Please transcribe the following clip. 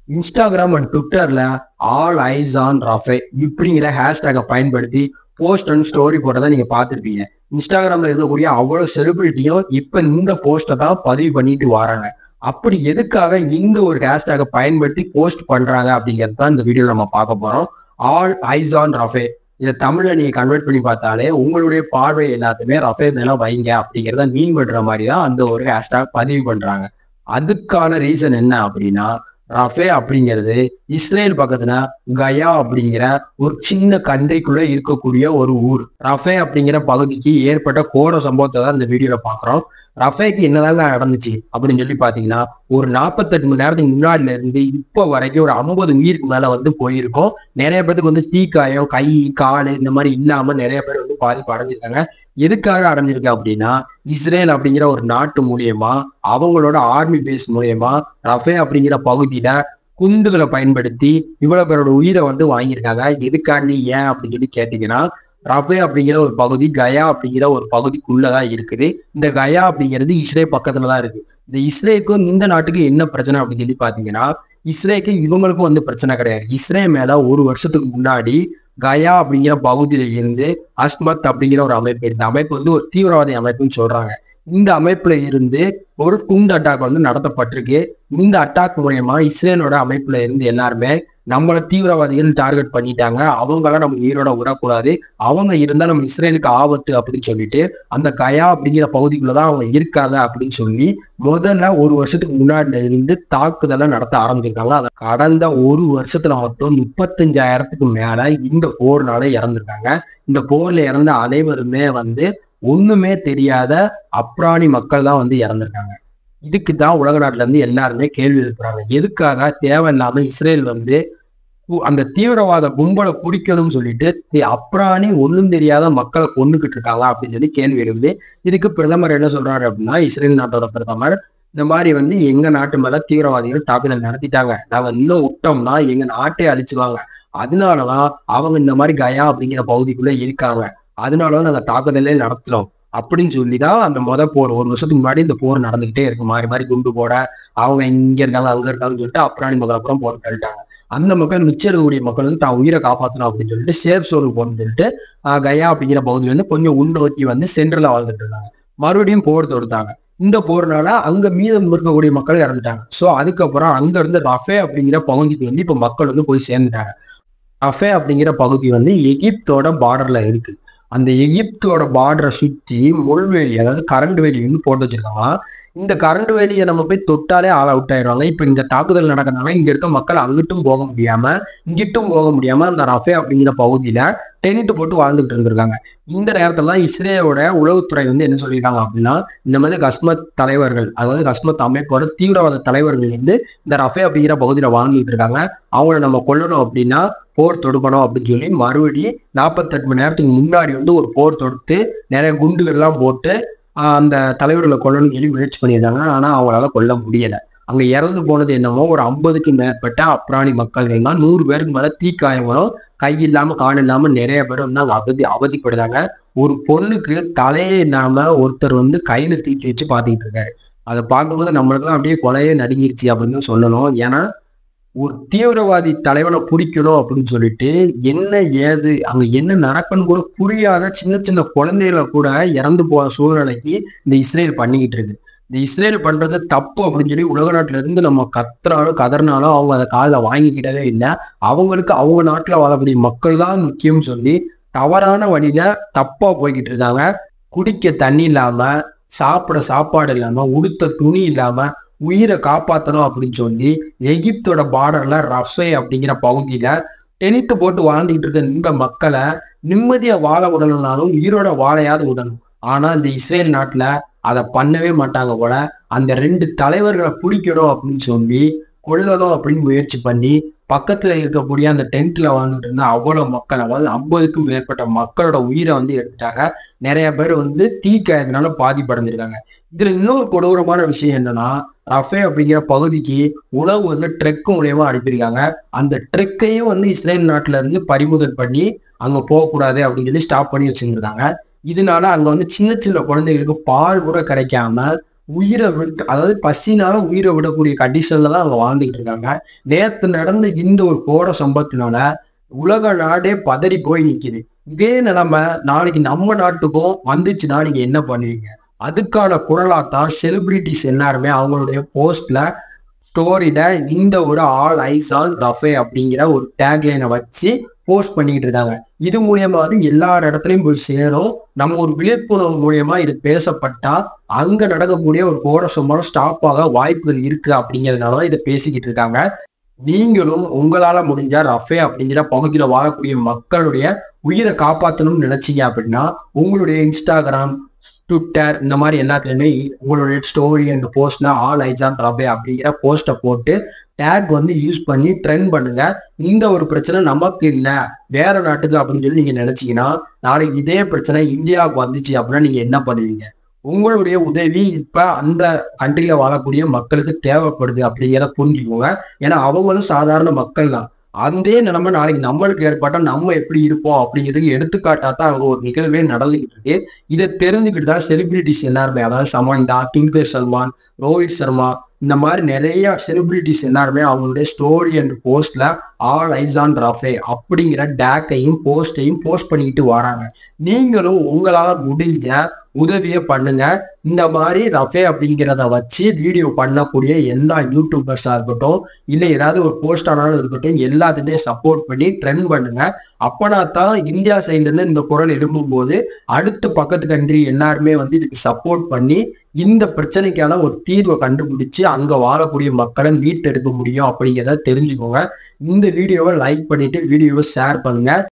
Instagram and ட்விட்டர்ல all eyes on Rafah இப்படிங்கிற ஹேஷ்டேகை பயன்படுத்தி போஸ்ட் அண்ட் ஸ்டோரி போட்டதை நீங்க பார்த்துருப்பீங்க இன்ஸ்டாகிராம்ல இருக்கக்கூடிய அவ்வளவு செலிபிரிட்டியும் இப்ப இந்த போஸ்ட்டை தான் பதிவு பண்ணிட்டு வராங்க அப்படி எதுக்காக இந்த ஒரு ஹேஷ்டேகை பயன்படுத்தி போஸ்ட் பண்றாங்க அப்படிங்கிறது தான் இந்த வீடியோ நம்ம பார்க்க போறோம் ஆல் ஐஸ் ஆன் ரஃபே இதை தமிழ்ல நீங்க கன்வெர்ட் பண்ணி பார்த்தாலே உங்களுடைய பார்வை எல்லாத்துமே ரஃபே மேல வைங்க அப்படிங்கிறத மீன் பண்ற மாதிரி தான் அந்த ஒரு ஹேஷ்டாக் பதிவு பண்றாங்க அதுக்கான ரீசன் என்ன அப்படின்னா ரஃபே அப்படிங்கிறது இஸ்ரேல் பக்கத்துல கயா அப்படிங்கிற ஒரு சின்ன கண்ட்ரிக்குள்ள இருக்கக்கூடிய ஒரு ஊர் ரஃபே அப்படிங்கிற பகுதிக்கு ஏற்பட்ட கோர சம்பவத்தை தான் இந்த வீடியோல பாக்குறோம் ரஃபேக்கு என்னதாங்க நடந்துச்சு அப்படின்னு சொல்லி பாத்தீங்கன்னா ஒரு நாற்பத்தெட்டு மணி நேரத்துக்கு முன்னாடில இருந்து இப்போ வரைக்கும் ஒரு ஐம்பது மீருக்கு மேல வந்து போயிருக்கோம் நிறைய பேருக்கு வந்து தீக்காயம் கை கால் இந்த மாதிரி இல்லாம நிறைய பேர் வந்து பாதிப்பு அடைஞ்சிருக்காங்க எதுக்காக அடைஞ்சிருக்கு அப்படின்னா இஸ்ரேல் அப்படிங்கிற ஒரு நாட்டு மூலியமா அவங்களோட ஆர்மி பேஸ் மூலியமா ரஃபே அப்படிங்கிற பகுதியில குண்டுகளை பயன்படுத்தி இவ்வளவு பேரோட உயிரை வந்து வாங்கியிருக்காங்க எதுக்காண்டி ஏன் அப்படின்னு சொல்லி கேட்டீங்கன்னா ரஃபே அப்படிங்கிற ஒரு பகுதி கயா அப்படிங்கிற ஒரு பகுதிக்குள்ளதான் இருக்குது இந்த கயா அப்படிங்கிறது இஸ்ரேல் பக்கத்துல தான் இருக்கு இந்த இஸ்ரேலுக்கும் இந்த நாட்டுக்கு என்ன பிரச்சனை அப்படின்னு சொல்லி பாத்தீங்கன்னா இஸ்ரேலுக்கு இவங்களுக்கும் வந்து பிரச்சனை கிடையாது இஸ்ரேல் மேல ஒரு வருஷத்துக்கு முன்னாடி கயா அப்படிங்கிற பகுதியில இருந்து அஸ்மத் அப்படிங்கிற ஒரு அமைப்பு இந்த அமைப்பு வந்து ஒரு தீவிரவாதி அமைப்புன்னு சொல்றாங்க இந்த அமைப்புல இருந்து ஒரு குண்டு அட்டாக் வந்து நடத்தப்பட்டிருக்கு இந்த அட்டாக் மூலயமா இஸ்ரேலோட அமைப்புல இருந்து எல்லாருமே நம்மள தீவிரவாதிகள் டார்கெட் பண்ணிட்டாங்க அவங்கள நம்ம உயிரோட விடக்கூடாது அவங்க இருந்தா நம்ம இஸ்ரேலுக்கு ஆபத்து அப்படின்னு சொல்லிட்டு அந்த கயா அப்படிங்கிற பகுதிக்குள்ளதான் அவங்க இருக்காங்க அப்படின்னு சொல்லி முதல்ல ஒரு வருஷத்துக்கு முன்னாடில இருந்து தாக்குதலை நடத்த ஆரம்பிச்சிருக்காங்க அதை கடந்த ஒரு வருஷத்துல மட்டும் முப்பத்தஞ்சாயிரத்துக்கு மேல இந்த போர்னால இறந்துருக்காங்க இந்த போர்ல இறந்த அனைவருமே வந்து ஒண்ணுமே தெரியாத அப்ராணி மக்கள் தான் வந்து இறந்திருக்காங்க இதுக்கு தான் உலக நாட்டுல இருந்து எல்லாருமே கேள்வி எழுப்புறாங்க எதுக்காக தேவையில்லாம இஸ்ரேல் வந்து அந்த தீவிரவாத கும்பலை பிடிக்கணும்னு சொல்லிட்டு அப்ராணி ஒண்ணும் தெரியாத மக்களை கொண்டுகிட்டு இருக்காங்க அப்படின்னு சொல்லி கேள்வி எழுது இதுக்கு பிரதமர் என்ன சொல்றாரு அப்படின்னா இஸ்ரேல் நாட்டோட பிரதமர் இந்த மாதிரி வந்து எங்க நாட்டு மேல தீவிரவாதிகள் தாக்குதல் நடத்திட்டாங்க நாங்க இன்னும் விட்டோம்னா எங்க நாட்டை அழிச்சுவாங்க அதனாலதான் அவங்க இந்த மாதிரி கயா அப்படிங்கிற பகுதிக்குள்ள இருக்காங்க அதனாலதான் நாங்க தாக்குதலே நடத்துறோம் அப்படின்னு சொல்லி தான் அந்த முத போர் ஒரு வருஷத்துக்கு முன்னாடி இந்த போர் நடந்துகிட்டே இருக்கு மாறி மாறி குண்டு போட அவங்க இங்க இருக்காங்க அங்க இருக்காங்கன்னு சொல்லிட்டு அப்புறாணி மக்கள் அப்புறம் போர் தள்ளிட்டாங்க அந்த மக்கள் மிச்சம் இருக்கக்கூடிய மக்கள் வந்து தான் உயிரை காப்பாற்றணும் அப்படின்னு சொல்லிட்டு சேஃப் சோனுக்கு போகணும்னு சொல்லிட்டு கயா அப்படிங்கிற பகுதியில வந்து கொஞ்சம் உண்டோக்கி வந்து சென்ட்ரல வாழ்ந்துட்டு இருந்தாங்க மறுபடியும் போர் தொடுத்தாங்க இந்த போர்னால அங்க மீதம் இருக்கக்கூடிய மக்கள் இறந்துட்டாங்க ஸோ அதுக்கப்புறம் அங்க இருந்து ரஃபே அப்படிங்கிற பகுதிக்கு வந்து இப்ப மக்கள் வந்து போய் சேர்ந்துட்டாங்க ரஃபே அப்படிங்கிற பகுதி வந்து எகிப்தோட பார்டர்ல இருக்கு அந்த எகிப்தோட பார்டரை சுத்தி முள்வேலி அதாவது கரண்ட் வேலி வந்து போட்டு வச்சிருக்காங்க இந்த கரண்ட் வேலியை நம்ம போய் தொட்டாலே ஆள் அவுட் ஆயிடுவாங்க இப்ப இந்த தாக்குதல் நடக்கிறதுனால இங்க இருக்க மக்கள் அங்கிட்டும் போக முடியாம இங்கிட்டும் போக முடியாம அந்த ரஃபே அப்படிங்கிற பகுதியில டெனிட்டு போட்டு வாழ்ந்துட்டு இருந்திருக்காங்க இந்த நேரத்துல தான் இஸ்ரேலோட உளவுத்துறை வந்து என்ன சொல்லியிருக்காங்க அப்படின்னா இந்த மாதிரி கஸ்மத் தலைவர்கள் அதாவது கஸ்மத் அமைப்போட தீவிரவாத தலைவர்கள் வந்து இந்த ரஃபே அப்படிங்கிற பகுதியில வாழ்ந்துட்டு இருக்காங்க அவங்கள நம்ம கொல்லணும் அப்படின்னா போர் தொடுக்கணும் அப்படின்னு சொல்லி மறுபடி நாற்பத்தெட்டு மணி நேரத்துக்கு முன்னாடி வந்து ஒரு போர் தொடுத்து நிறைய குண்டுகள்லாம் போட்டு அந்த தலைவர்களை கொல்லணும்னு சொல்லி முயற்சி பண்ணியிருந்தாங்க ஆனா அவங்களால கொல்ல முடியல அங்க இறந்து போனது என்னமோ ஒரு ஐம்பதுக்கு மேற்பட்ட அப்ராணி மக்கள்கள் தான் நூறு பேருக்கு மேல தீக்காயம் வரும் கை இல்லாம கால் இல்லாம நிறைய பேர் வந்து அங்க அவதி அவதிப்படுறாங்க ஒரு பொண்ணுக்கு தலையே இல்லாம ஒருத்தர் வந்து கையில தூக்கி வச்சு பாத்துக்கிட்டு இருக்காரு அதை பார்க்கும்போது நம்மளுக்குலாம் அப்படியே கொலையே நடுங்கிருச்சு அப்படின்னு சொல்லணும் ஏன்னா ஒரு தீவிரவாதி தலைவனை பிடிக்கணும் அப்படின்னு சொல்லிட்டு என்ன ஏது அங்க என்ன நடக்குன்னு கூட புரியாத சின்ன சின்ன குழந்தைகளை கூட இறந்து போற சூழ்நிலைக்கு இந்த இஸ்ரேல் பண்ணிக்கிட்டு இருக்கு இந்த இஸ்ரேல் பண்றது தப்பு அப்படின்னு சொல்லி உலக நாட்டுல இருந்து நம்ம கத்துறாலும் கதறினாலும் அவங்க அதை காதில் வாங்கிக்கிட்டதே இல்லை அவங்களுக்கு அவங்க நாட்டுல வாழக்கூடிய மக்கள் தான் முக்கியம் சொல்லி தவறான வழியில தப்பா போய்கிட்டு இருக்காங்க குடிக்க தண்ணி இல்லாம சாப்பிட சாப்பாடு இல்லாம உடுத்த துணி இல்லாம உயிரை காப்பாற்றணும் அப்படின்னு சொல்லி எகிப்தோட பார்டர்ல ரஃபே அப்படிங்கிற பகுதியில டெனிட்டு போட்டு வாழ்ந்துகிட்டு இருக்க இந்த மக்களை நிம்மதியா வாழ விடணும்னாலும் உயிரோட வாழையாவது விடணும் ஆனா இந்த இஸ்ரேல் நாட்டுல அதை பண்ணவே மாட்டாங்க போல அந்த ரெண்டு தலைவர்களை பிடிக்கணும் அப்படின்னு சொல்லி கொள்ளணும் அப்படின்னு முயற்சி பண்ணி பக்கத்துல இருக்கக்கூடிய அந்த டென்ட்ல வாழ்ந்துட்டு இருந்த அவ்வளவு மக்கள் அதாவது ஐம்பதுக்கும் மேற்பட்ட மக்களோட உயிரை வந்து எடுத்துட்டாங்க நிறைய பேர் வந்து தீக்காயத்தினால பாதிப்படைஞ்சிருக்காங்க இதுல இன்னொரு கொடூரமான விஷயம் என்னன்னா ரஃபே அப்படிங்கிற பகுதிக்கு உணவு வந்து ட்ரெக் மூலியமா அனுப்பியிருக்காங்க அந்த ட்ரெக்கையும் வந்து இஸ்ரேல் நாட்டுல இருந்து பறிமுதல் பண்ணி அங்க போகக்கூடாது அப்படின்னு சொல்லி ஸ்டாப் பண்ணி வச்சிருந்தாங்க இதனால அங்க வந்து சின்ன சின்ன குழந்தைகளுக்கு பால் கூட கிடைக்காம உயிரை விட்டு அதாவது பசினால உயிரை விடக்கூடிய கண்டிஷன்ல தான் அவங்க வாழ்ந்துகிட்டு இருக்காங்க நேத்து நடந்த இந்த ஒரு கோர சம்பவத்தினால உலக நாடே பதறி போய் நிக்குது இதே நிலைமை நாளைக்கு நம்ம நாட்டுக்கும் வந்துச்சுன்னா நீங்க என்ன பண்ணுவீங்க அதுக்கான குரலாத்தான் செலிபிரிட்டிஸ் எல்லாருமே அவங்களுடைய போஸ்ட்ல ஸ்டோரியில இந்த ஒரு ஆல் ஐஸ் ஆன் ரஃபே அப்படிங்கிற ஒரு டேக்லைனை வச்சு போஸ்ட் பண்ணிக்கிட்டு இருக்காங்க இது மூலியமா வந்து எல்லா இடத்துலயும் போய் சேரும் நம்ம ஒரு விழிப்புணர்வு மூலியமா இது பேசப்பட்டா அங்க நடக்கக்கூடிய ஒரு கோர சம்பளம் ஸ்டாப் ஆக வாய்ப்புகள் இருக்கு அப்படிங்கறதுனால இதை பேசிக்கிட்டு இருக்காங்க நீங்களும் உங்களால முடிஞ்ச ரஃபே அப்படிங்கிற பகுதியில வாழக்கூடிய மக்களுடைய உயிரை காப்பாற்றணும்னு நினைச்சீங்க அப்படின்னா உங்களுடைய இன்ஸ்டாகிராம் ட்விட்டர் இந்த மாதிரி எல்லாத்துலயுமே உங்களுடைய ஸ்டோரி அண்ட் போஸ்ட்ல ஆல் ஐஜான் ரஃபே அப்படிங்கிற போஸ்ட்டை போட்டு டேக் வந்து யூஸ் பண்ணி ட்ரெண்ட் பண்ணுங்க இந்த ஒரு பிரச்சனை நமக்கு இல்ல வேற நாட்டுக்கு அப்படின்னு சொல்லி நீங்க நினைச்சீங்கன்னா நாளைக்கு இதே பிரச்சனை இந்தியாவுக்கு வந்துச்சு அப்படின்னா நீங்க என்ன பண்ணுவீங்க உங்களுடைய உதவி இப்ப அந்த கண்ட்ரில வாழக்கூடிய மக்களுக்கு தேவைப்படுது அப்படிங்கிறத புரிஞ்சுக்கோங்க ஏன்னா அவங்களும் சாதாரண மக்கள் தான் அதே நிலைமை நாளைக்கு நம்மளுக்கு ஏற்பட்டா நம்ம எப்படி இருப்போம் அப்படிங்கிறதுக்கு எடுத்துக்காட்டா தான் அங்க ஒரு நிகழ்வே நடந்துகிட்டு இருக்கு இதை தெரிஞ்சுக்கிட்டு தான் செலிபிரிட்டிஸ் எல்லாருமே அதாவது சமந்தா கிங்கர் சல்மான் ரோஹித் சர்மா இந்த மாதிரி நிறைய செலிபிரிட்டிஸ் எல்லாருமே அவங்களுடைய ஸ்டோரி அண்ட் போஸ்ட்ல ஆல் ஐசான் ரஃபே அப்படிங்கிற டேக்கையும் போஸ்டையும் போஸ்ட் பண்ணிக்கிட்டு வராங்க நீங்களும் உங்களால முடிஞ்ச உதவியை பண்ணுங்க இந்த மாதிரி ரஃபே அப்படிங்கிறத வச்சு வீடியோ பண்ணக்கூடிய எல்லா யூடியூபர்ஸா இருக்கட்டும் இல்லை ஏதாவது ஒரு போஸ்ட் ஆனாலும் இருக்கட்டும் எல்லாத்துமே சப்போர்ட் பண்ணி ட்ரெண்ட் பண்ணுங்க அப்பனா தான் இந்தியா சைட்ல இருந்து இந்த குரல் எழும்பும் போது அடுத்த பக்கத்து கண்ட்ரி எல்லாருமே வந்து இதுக்கு சப்போர்ட் பண்ணி இந்த பிரச்சனைக்கான ஒரு தீர்வை கண்டுபிடிச்சு அங்க வாழக்கூடிய மக்களை மீட்டெடுக்க முடியும் அப்படிங்கிறத தெரிஞ்சுக்கோங்க இந்த வீடியோவை லைக் பண்ணிட்டு வீடியோவை ஷேர் பண்ணுங்க